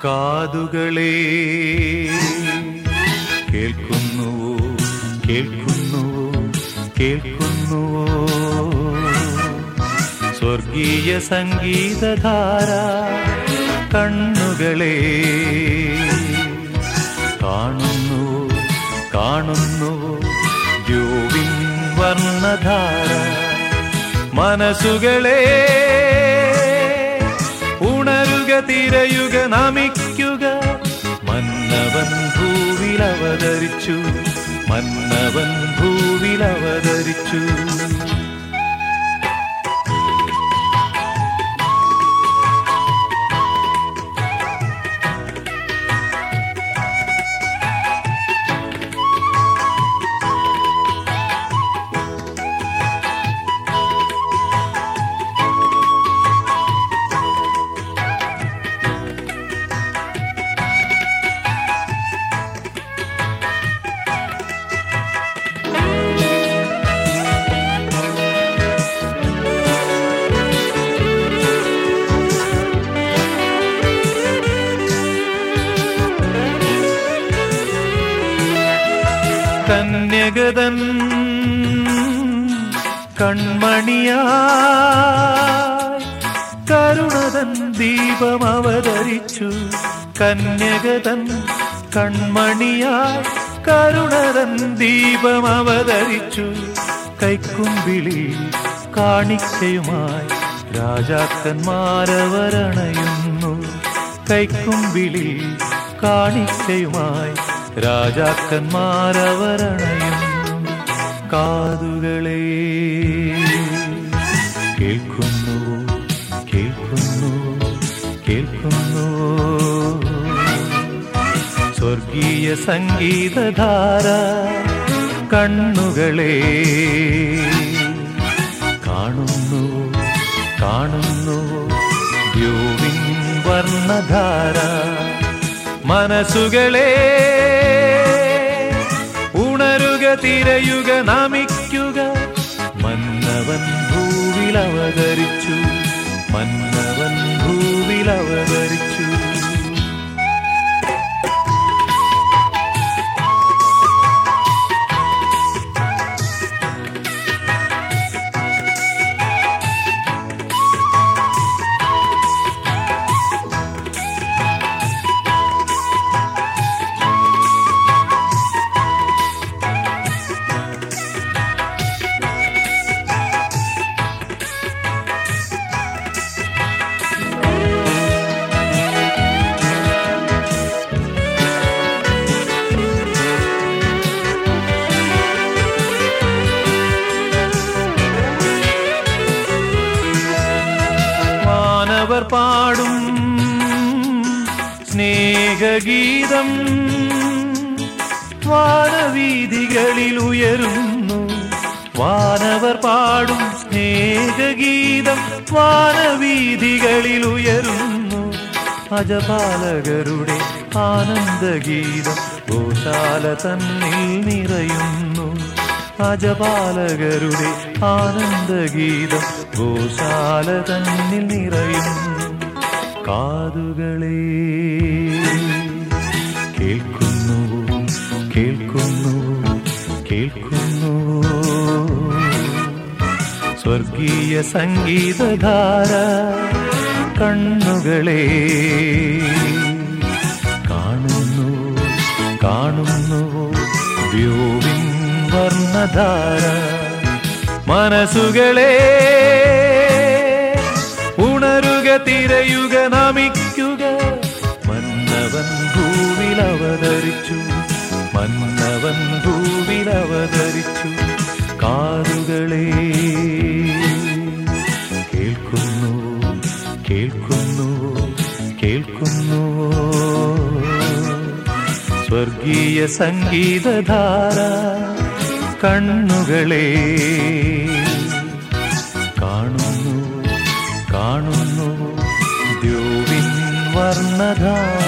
കാതുകളെ കേൾക്കുന്നുവോ കേൾക്കുന്നുവോ കേൾക്കുന്നുവോ സ്വർഗീയ സംഗീതധാര കണ്ണുകളെ കാണുന്നുവോ കാണുന്നുവോ ദ്യോവിൻ വർണ്ണധാര മനസ്സുകളെ ഉണരുക തിരയുക നമിക്കുക മന്നവൻ ഭൂവിൽ അവതരിച്ചു മന്നവൻ ഭൂവിൽ അവതരിച്ചു കന്യകതൻ കൺമണിയായി കരുണതൻ ദീപം അവതരിച്ചു കന്യകതൻ കൺമണിയായി കരുണതൻ ദീപം അവതരിച്ചു കൈക്കുമ്പിളി കാണിക്കയുമായി രാജാക്കന്മാരവരണയുന്നു കൈക്കുമ്പിളി കാണിക്കയുമായി രാജാക്കന്മാരവരണയുന്നു കാതുകളെ കേൾക്കുന്നു കേൾക്കുന്നു കേൾക്കുന്നു സ്വർഗീയ സംഗീതധാര കണ്ണുകളെ കാണുന്നു കാണുന്നു ദ്യോവിൻ വർണ്ണധാര മനസ്സുകളെ ഉണരുക തിരയുക നമിക്കുക മന്നവൻ ഭൂവിൽ അവതരിച്ചു മന്നവൻ ഭൂവിൽ അവതരിച്ചു വാനവർ പാടും സ്നേഹഗീതം വാനവീതികളിൽ ഉയരുന്നു വാനവർ പാടും സ്നേഹഗീതം വാനവീതികളിൽ ഉയരുന്നു അജപാലകരുടെ ആനന്ദഗീതം ഗോശാല തന്നിൽ നിറയുന്നു അജപാലകരുടെ ആനന്ദഗീതം ഗോശാല തന്നിൽ നിറയുന്നു കാതുകളെ കേൾക്കുന്നു കേൾക്കുന്നു കേൾക്കുന്നു സ്വർഗീയ സംഗീതധാര കണ്ണുകളെ കാണുന്നു കാണുന്നു വ്യോവിൻ വർണ്ണധാര മനസ്സുകളെ ഉണരുക തിരയുക നമിക്കുക മന്നവൻ ഭൂവിൽ അവതരിച്ചു മന്നവൻ ഭൂവിൽ അവതരിച്ചു കാതുകളെ കേൾക്കുന്നു കേൾക്കുന്നു കേൾക്കുന്നു സ്വർഗീയ സംഗീതധാര കണ്ണുകളെ കാണുന്നു കാണുന്നു ദ്യോവിൻ വർണ്ണധാര